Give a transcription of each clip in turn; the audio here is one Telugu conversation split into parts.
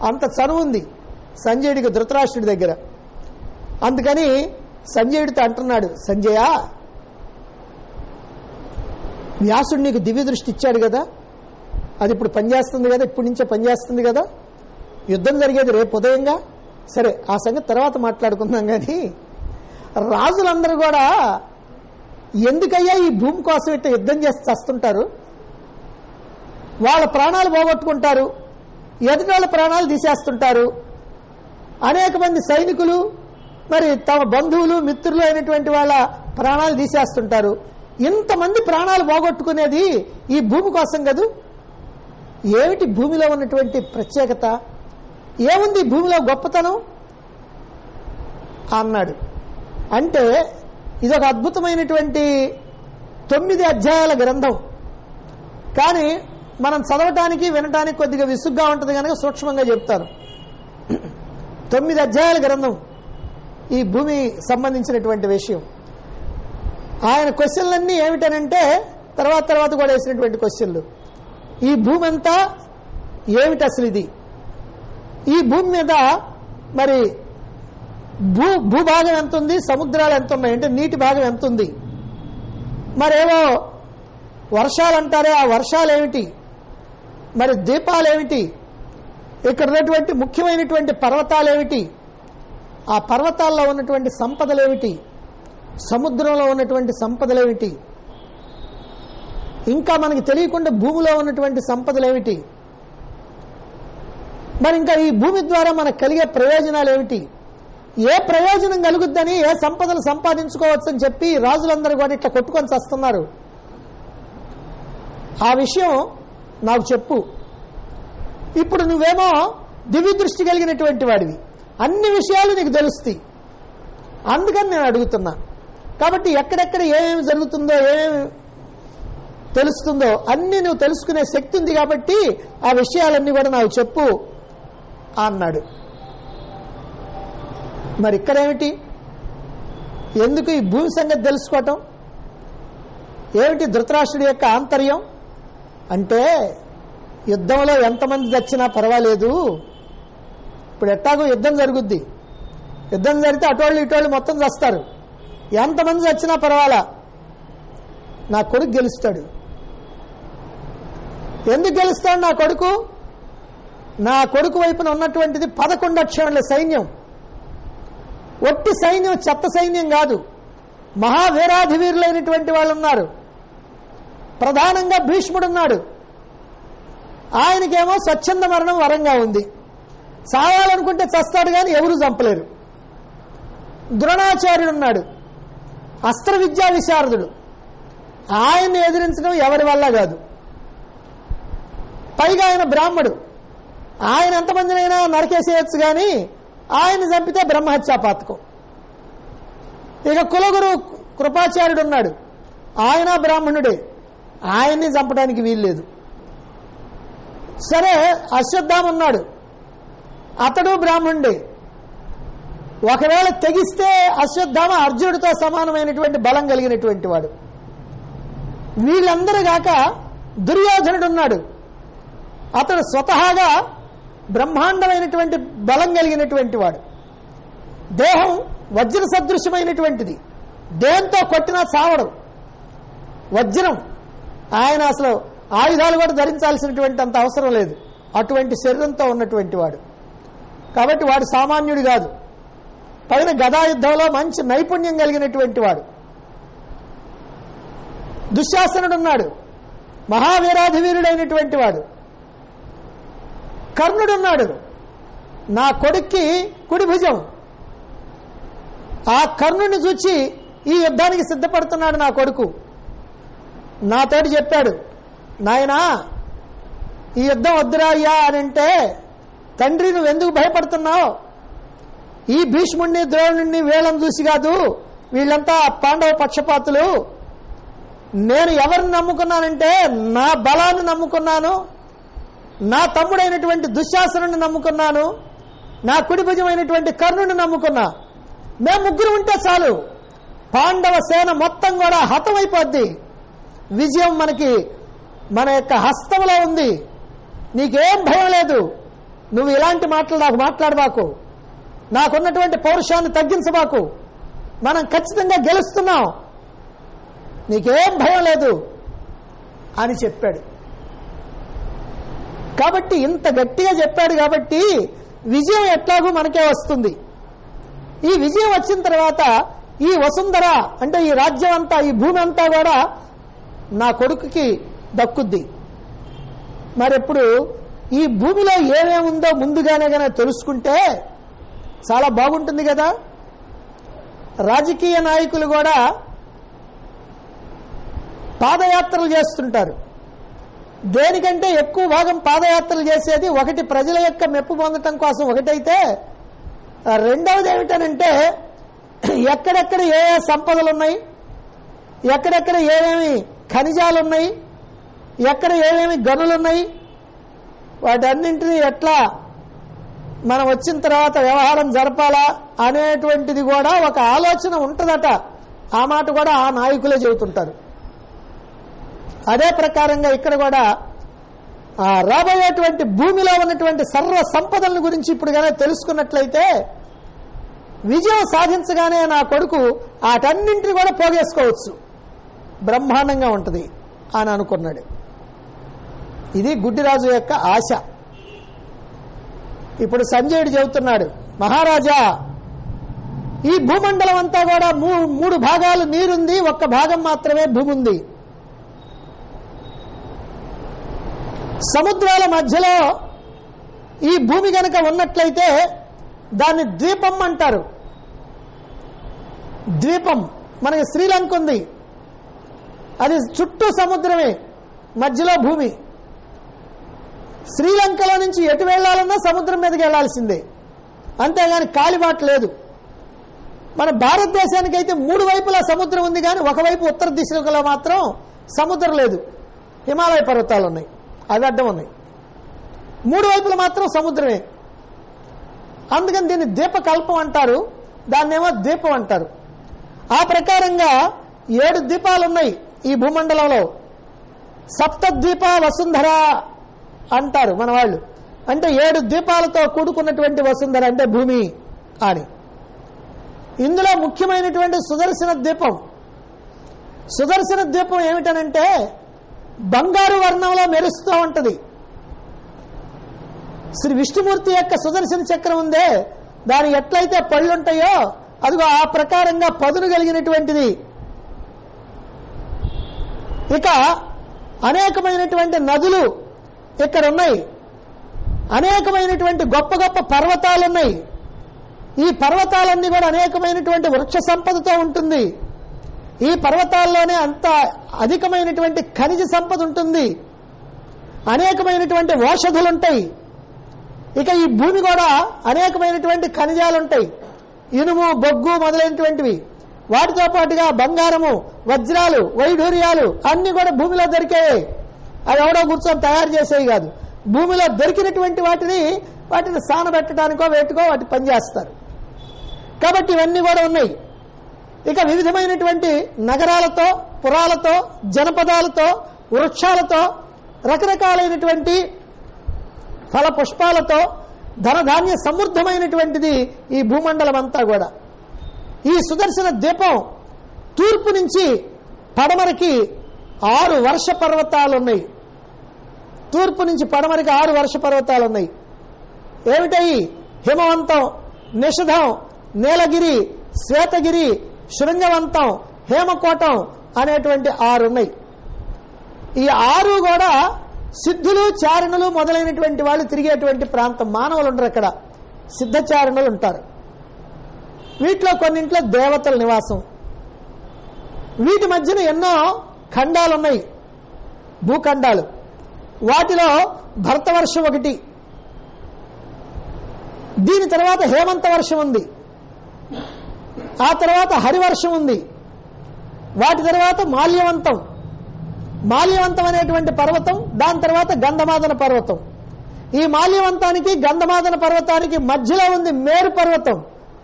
అంత చనువు ఉంది సంజయుడికి ధృతరాష్ట్రుడి దగ్గర అందుకని సంజయుడితో అంటున్నాడు సంజయ వ్యాసుడు నీకు దివ్య దృష్టి ఇచ్చాడు కదా అది ఇప్పుడు పనిచేస్తుంది కదా ఇప్పటి నుంచే పనిచేస్తుంది కదా యుద్ధం జరిగేది రేపు ఉదయంగా సరే ఆ సంగతి తర్వాత మాట్లాడుకుందాం కానీ రాజులందరూ కూడా ఎందుకయ్యా ఈ భూమి కోసం ఇట్లా యుద్ధం చేసి చస్తుంటారు వాళ్ళ ప్రాణాలు పోగొట్టుకుంటారు ఎదుటి వాళ్ళ ప్రాణాలు తీసేస్తుంటారు అనేక మంది సైనికులు మరి తమ బంధువులు మిత్రులు అయినటువంటి వాళ్ళ ప్రాణాలు తీసేస్తుంటారు ఇంతమంది ప్రాణాలు పోగొట్టుకునేది ఈ భూమి కోసం కదూ ఏమిటి భూమిలో ఉన్నటువంటి ప్రత్యేకత ఏముంది ఈ భూమిలో గొప్పతనం అన్నాడు అంటే ఇదొక అద్భుతమైనటువంటి తొమ్మిది అధ్యాయాల గ్రంథం కానీ మనం చదవటానికి వినటానికి కొద్దిగా విసుగ్గా ఉంటుంది కనుక సూక్ష్మంగా చెప్తాను తొమ్మిది అధ్యాయాల గ్రంథం ఈ భూమి సంబంధించినటువంటి విషయం ఆయన క్వశ్చన్లన్నీ ఏమిటనంటే తర్వాత తర్వాత కూడా వేసినటువంటి క్వశ్చన్లు ఈ భూమి అంతా ఏమిటి అసలు ఇది ఈ భూమి మీద మరి భూ భూభాగం ఎంత ఉంది సముద్రాలు ఎంత ఉన్నాయి అంటే నీటి భాగం ఎంత ఉంది మరేమో వర్షాలు అంటారే ఆ వర్షాలు ఏమిటి మరి దీపాలు ఏమిటి ఇక్కడ ఉన్నటువంటి ముఖ్యమైనటువంటి పర్వతాలు ఏమిటి ఆ పర్వతాల్లో ఉన్నటువంటి సంపదలు ఏమిటి సముద్రంలో ఉన్నటువంటి సంపదలు ఏమిటి ఇంకా మనకి తెలియకుండా భూమిలో ఉన్నటువంటి సంపదలు ఏమిటి మరి ఇంకా ఈ భూమి ద్వారా మనకు కలిగే ప్రయోజనాలు ఏమిటి ఏ ప్రయోజనం కలుగుద్దని ఏ సంపదలు సంపాదించుకోవచ్చు అని చెప్పి రాజులందరూ కూడా ఇట్లా కొట్టుకొని చస్తున్నారు ఆ విషయం నాకు చెప్పు ఇప్పుడు నువ్వేమో దివ్య దృష్టి కలిగినటువంటి వాడివి అన్ని విషయాలు నీకు తెలుస్తాయి అందుకని నేను అడుగుతున్నా కాబట్టి ఎక్కడెక్కడ ఏమేమి జరుగుతుందో ఏమేమి తెలుస్తుందో అన్ని నువ్వు తెలుసుకునే శక్తి ఉంది కాబట్టి ఆ విషయాలన్నీ కూడా నాకు చెప్పు అన్నాడు మరి ఇక్కడేమిటి ఎందుకు ఈ భూమి సంగతి తెలుసుకోవటం ఏమిటి ధృతరాష్ట్రుడి యొక్క ఆంతర్యం అంటే యుద్ధంలో ఎంతమంది చచ్చినా పర్వాలేదు ఇప్పుడు ఎట్టాగో యుద్ధం జరుగుద్ది యుద్ధం జరిగితే అటోళ్ళు ఇటోళ్ళు మొత్తం చస్తారు ఎంతమంది చచ్చినా పర్వాలా నా కొడుకు గెలుస్తాడు ఎందుకు గెలుస్తాడు నా కొడుకు నా కొడుకు వైపున ఉన్నటువంటిది పదకొండు అక్షరాల సైన్యం ఒట్టి సైన్యం చెత్త సైన్యం కాదు మహావీరాధివీరులైనటువంటి వాళ్ళు ఉన్నారు ప్రధానంగా భీష్ముడున్నాడు ఆయనకేమో స్వచ్ఛంద మరణం వరంగా ఉంది సాయాలనుకుంటే చస్తాడు కానీ ఎవరు చంపలేరు ద్రోణాచార్యుడు ఉన్నాడు అస్త్ర విద్యా విశారదుడు ఆయన్ని ఎదిరించడం ఎవరి వల్ల కాదు పైగా ఆయన బ్రాహ్మడు ఆయన ఎంతమందినైనా నరకేసేయచ్చు కానీ ఆయన చంపితే బ్రహ్మహత్యా పాతకం ఇక కులగురు కృపాచార్యుడు ఉన్నాడు ఆయన బ్రాహ్మణుడే ఆయన్ని చంపడానికి వీల్లేదు సరే అశ్వత్థామ ఉన్నాడు అతడు బ్రాహ్మణుడే ఒకవేళ తెగిస్తే అశ్వత్థామ అర్జునుడితో సమానమైనటువంటి బలం కలిగినటువంటి వాడు వీళ్ళందరూ గాక దుర్యోధనుడు ఉన్నాడు అతడు స్వతహాగా బ్రహ్మాండమైనటువంటి బలం కలిగినటువంటి వాడు దేహం వజ్ర సదృశ్యమైనటువంటిది దేంతో కొట్టినా చావడం వజ్రం ఆయన అసలు ఆయుధాలు కూడా ధరించాల్సినటువంటి అంత అవసరం లేదు అటువంటి శరీరంతో ఉన్నటువంటి వాడు కాబట్టి వాడు సామాన్యుడు కాదు పైన గదాయుద్ధంలో మంచి నైపుణ్యం కలిగినటువంటి వాడు దుశ్శాసనుడు ఉన్నాడు మహావీరాధివీరుడైనటువంటి వాడు కర్ణుడున్నాడు నా కొడుక్కి కుడి భుజం ఆ కర్ణుడిని చూచి ఈ యుద్ధానికి సిద్ధపడుతున్నాడు నా కొడుకు నాతోటి చెప్పాడు నాయనా ఈ యుద్ధం వద్దురా అయ్యా అని అంటే తండ్రి నువ్వు ఎందుకు భయపడుతున్నావు ఈ భీష్ముడిని ద్రోణుడిని వీళ్ళని చూసి కాదు వీళ్ళంతా పాండవ పక్షపాతులు నేను ఎవరిని నమ్ముకున్నానంటే నా బలాన్ని నమ్ముకున్నాను నా తమ్ముడైనటువంటి దుశ్శాసనుని నమ్ముకున్నాను నా కుడి భుజమైనటువంటి కర్ణుని నమ్ముకున్నా మేము ముగ్గురు ఉంటే చాలు పాండవ సేన మొత్తం కూడా హతమైపోద్ది విజయం మనకి మన యొక్క హస్తంలో ఉంది నీకేం భయం లేదు నువ్వు ఇలాంటి మాటలు నాకు మాట్లాడబాకు నాకున్నటువంటి పౌరుషాన్ని తగ్గించబాకు మనం ఖచ్చితంగా గెలుస్తున్నాం నీకేం భయం లేదు అని చెప్పాడు కాబట్టి ఇంత గట్టిగా చెప్పాడు కాబట్టి విజయం ఎట్లాగూ మనకే వస్తుంది ఈ విజయం వచ్చిన తర్వాత ఈ వసుంధర అంటే ఈ రాజ్యం అంతా ఈ భూమి అంతా కూడా నా కొడుకుకి దక్కుద్ది మరెప్పుడు ఈ భూమిలో ఏమేముందో ముందుగానే గనక తెలుసుకుంటే చాలా బాగుంటుంది కదా రాజకీయ నాయకులు కూడా పాదయాత్రలు చేస్తుంటారు దేనికంటే ఎక్కువ భాగం పాదయాత్రలు చేసేది ఒకటి ప్రజల యొక్క మెప్పు పొందటం కోసం ఒకటైతే ఆ రెండవది ఏమిటనంటే ఎక్కడెక్కడ ఏ ఏ సంపదలు ఉన్నాయి ఎక్కడెక్కడ ఏమేమి ఖనిజాలు ఉన్నాయి ఎక్కడ ఏమేమి గనులు ఉన్నాయి వాటన్నింటినీ ఎట్లా మనం వచ్చిన తర్వాత వ్యవహారం జరపాలా అనేటువంటిది కూడా ఒక ఆలోచన ఉంటుందట ఆ మాట కూడా ఆ నాయకులే చెబుతుంటారు అదే ప్రకారంగా ఇక్కడ కూడా ఆ రాబోయేటువంటి భూమిలో ఉన్నటువంటి సర్వ సంపదల గురించి ఇప్పుడు కనుక తెలుసుకున్నట్లయితే విజయం సాధించగానే నా కొడుకు వాటన్నింటిని కూడా పోగేసుకోవచ్చు బ్రహ్మాండంగా ఉంటుంది అని అనుకున్నాడు ఇది గుడ్డిరాజు యొక్క ఆశ ఇప్పుడు సంజయుడు చెబుతున్నాడు మహారాజా ఈ భూమండలం అంతా కూడా మూ- మూడు భాగాలు నీరుంది ఒక్క భాగం మాత్రమే భూమి ఉంది సముద్రాల మధ్యలో ఈ భూమి గనక ఉన్నట్లయితే దాన్ని ద్వీపం అంటారు ద్వీపం మనకి శ్రీలంక ఉంది అది చుట్టూ సముద్రమే మధ్యలో భూమి శ్రీలంకలో నుంచి ఎటు వెళ్లాలన్నా సముద్రం మీదకి వెళ్లాల్సిందే అంతేగాని కాలిబాట లేదు మన భారతదేశానికి అయితే మూడు వైపులా సముద్రం ఉంది కానీ ఒకవైపు ఉత్తర దిశలో మాత్రం సముద్రం లేదు హిమాలయ పర్వతాలు ఉన్నాయి అవి అడ్డం ఉన్నాయి మూడు వైపులు మాత్రం సముద్రమే అందుకని దీన్ని దీపకల్పం అంటారు దాన్నేమో దీపం అంటారు ఆ ప్రకారంగా ఏడు దీపాలు ఉన్నాయి ఈ భూమండలంలో సప్తద్వీప వసుంధర అంటారు మన వాళ్ళు అంటే ఏడు దీపాలతో కూడుకున్నటువంటి వసుంధర అంటే భూమి అని ఇందులో ముఖ్యమైనటువంటి సుదర్శన ద్వీపం సుదర్శన ద్వీపం ఏమిటనంటే బంగారు వర్ణంలో మెరుస్తూ ఉంటది శ్రీ విష్ణుమూర్తి యొక్క సుదర్శన చక్రం ఉందే దాని ఎట్లయితే పళ్ళుంటాయో అదిగో ఆ ప్రకారంగా పదును కలిగినటువంటిది ఇక అనేకమైనటువంటి నదులు ఇక్కడ ఉన్నాయి అనేకమైనటువంటి గొప్ప గొప్ప పర్వతాలు ఉన్నాయి ఈ పర్వతాలన్నీ కూడా అనేకమైనటువంటి వృక్ష సంపదతో ఉంటుంది ఈ పర్వతాల్లోనే అంత అధికమైనటువంటి ఖనిజ సంపద ఉంటుంది అనేకమైనటువంటి ఔషధులు ఉంటాయి ఇక ఈ భూమి కూడా అనేకమైనటువంటి ఖనిజాలు ఉంటాయి ఇనుము బొగ్గు మొదలైనటువంటివి వాటితో పాటుగా బంగారము వజ్రాలు వైఢూర్యాలు అన్ని కూడా భూమిలో దొరికాయి అవి ఎవడో కూర్చొని తయారు చేసేవి కాదు భూమిలో దొరికినటువంటి వాటిని వాటిని సానబెట్టడానికో వేటుకో వాటి పనిచేస్తారు కాబట్టి ఇవన్నీ కూడా ఉన్నాయి ఇక వివిధమైనటువంటి నగరాలతో పురాలతో జనపదాలతో వృక్షాలతో రకరకాలైనటువంటి ఫల పుష్పాలతో ధనధాన్య సమృద్ధమైనటువంటిది ఈ భూమండలం అంతా కూడా ఈ సుదర్శన దీపం తూర్పు నుంచి పడమరకి ఆరు వర్ష పర్వతాలు ఉన్నాయి తూర్పు నుంచి పడమరకి ఆరు వర్ష పర్వతాలు ఉన్నాయి ఏమిటాయి హిమవంతం నిషధం నీలగిరి శ్వేతగిరి శృంగవంతం హేమకోటం అనేటువంటి ఆరు ఉన్నాయి ఈ ఆరు కూడా సిద్ధులు చారణులు మొదలైనటువంటి వాళ్ళు తిరిగేటువంటి ప్రాంతం మానవులు ఉండరు అక్కడ సిద్ధచారణులు ఉంటారు వీటిలో కొన్నింట్లో దేవతల నివాసం వీటి మధ్యన ఎన్నో ఖండాలు ఉన్నాయి భూఖండాలు వాటిలో భరతవర్షం ఒకటి దీని తర్వాత హేమంత వర్షం ఉంది ఆ తర్వాత హరివర్షం ఉంది వాటి తర్వాత మాల్యవంతం మాల్యవంతం అనేటువంటి పర్వతం దాని తర్వాత గంధమాదన పర్వతం ఈ మాల్యవంతానికి గంధమాదన పర్వతానికి మధ్యలో ఉంది మేరు పర్వతం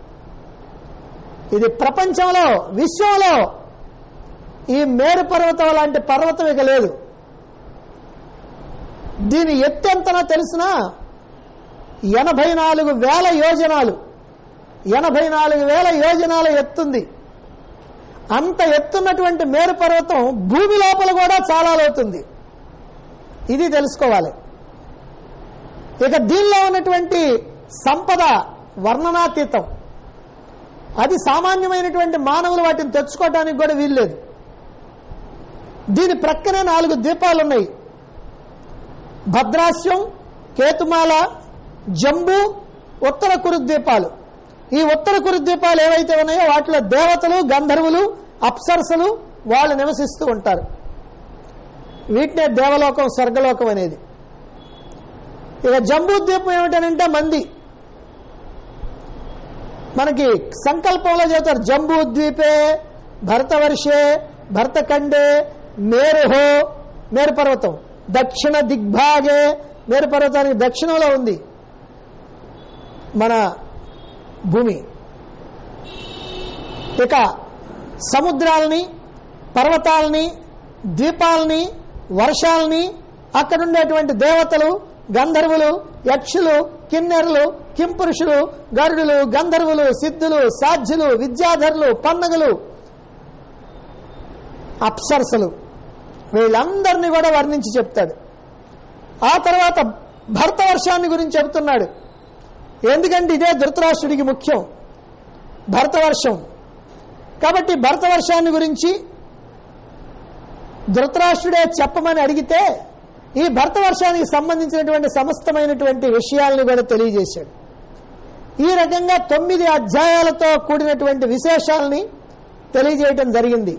ఇది ప్రపంచంలో విశ్వంలో ఈ మేరు పర్వతం లాంటి పర్వతం ఇక లేదు దీని ఎత్తు ఎంతనో తెలిసినా ఎనభై నాలుగు వేల యోజనాలు ఎనభై నాలుగు వేల యోజనాల ఎత్తుంది అంత ఎత్తున్నటువంటి మేరు పర్వతం భూమి లోపల కూడా చాలా లోతుంది ఇది తెలుసుకోవాలి ఇక దీనిలో ఉన్నటువంటి సంపద వర్ణనాతీతం అది సామాన్యమైనటువంటి మానవులు వాటిని తెచ్చుకోవడానికి కూడా వీల్లేదు దీని ప్రక్కనే నాలుగు ద్వీపాలు ఉన్నాయి భద్రాస్యం కేతుమాల జంబు ఉత్తర కురు ద్వీపాలు ఈ ఉత్తర కురు ద్వీపాలు ఏవైతే ఉన్నాయో వాటిలో దేవతలు గంధర్వులు అప్సరసలు వాళ్ళు నివసిస్తూ ఉంటారు వీటినే దేవలోకం స్వర్గలోకం అనేది ఇక జంబూ ద్వీపం ఏమిటనంటే మంది మనకి సంకల్పంలో చెబుతారు జంబూ ద్వీపే భరతవర్షే భరతఖండే మేరుహో మేరు పర్వతం దక్షిణ దిగ్భాగే మేరు పర్వతానికి దక్షిణంలో ఉంది మన భూమి ఇక సముద్రాలని పర్వతాలని ద్వీపాలని వర్షాలని అక్కడ ఉండేటువంటి దేవతలు గంధర్వులు యక్షులు కిన్నెరలు కింపురుషులు గరుడులు గంధర్వులు సిద్ధులు సాధ్యులు విద్యాధరులు పన్నగులు అప్సరసలు వీళ్ళందరినీ కూడా వర్ణించి చెప్తాడు ఆ తర్వాత భర్త వర్షాన్ని గురించి చెబుతున్నాడు ఎందుకంటే ఇదే ధృతరాష్ట్రుడికి ముఖ్యం భరతవర్షం కాబట్టి భరతవర్షాన్ని గురించి ధృతరాష్ట్రుడే చెప్పమని అడిగితే ఈ భరతవర్షానికి సంబంధించినటువంటి సమస్తమైనటువంటి విషయాలను కూడా తెలియజేశాడు ఈ రకంగా తొమ్మిది అధ్యాయాలతో కూడినటువంటి విశేషాలని తెలియజేయటం జరిగింది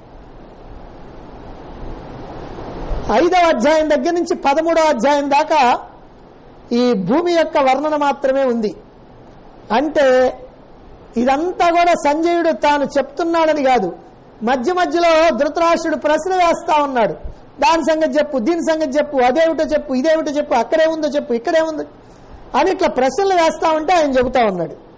ఐదవ అధ్యాయం దగ్గర నుంచి పదమూడవ అధ్యాయం దాకా ఈ భూమి యొక్క వర్ణన మాత్రమే ఉంది అంటే ఇదంతా కూడా సంజయుడు తాను చెప్తున్నాడని కాదు మధ్య మధ్యలో ధృతరాష్ట్రుడు ప్రశ్న వేస్తా ఉన్నాడు దాని సంగతి చెప్పు దీని సంగతి చెప్పు అదేమిటో చెప్పు ఇదేమిటో చెప్పు అక్కడే ఉందో చెప్పు ఇక్కడే ఉందో అని ఇట్లా ప్రశ్నలు వేస్తా ఉంటే ఆయన చెబుతా ఉన్నాడు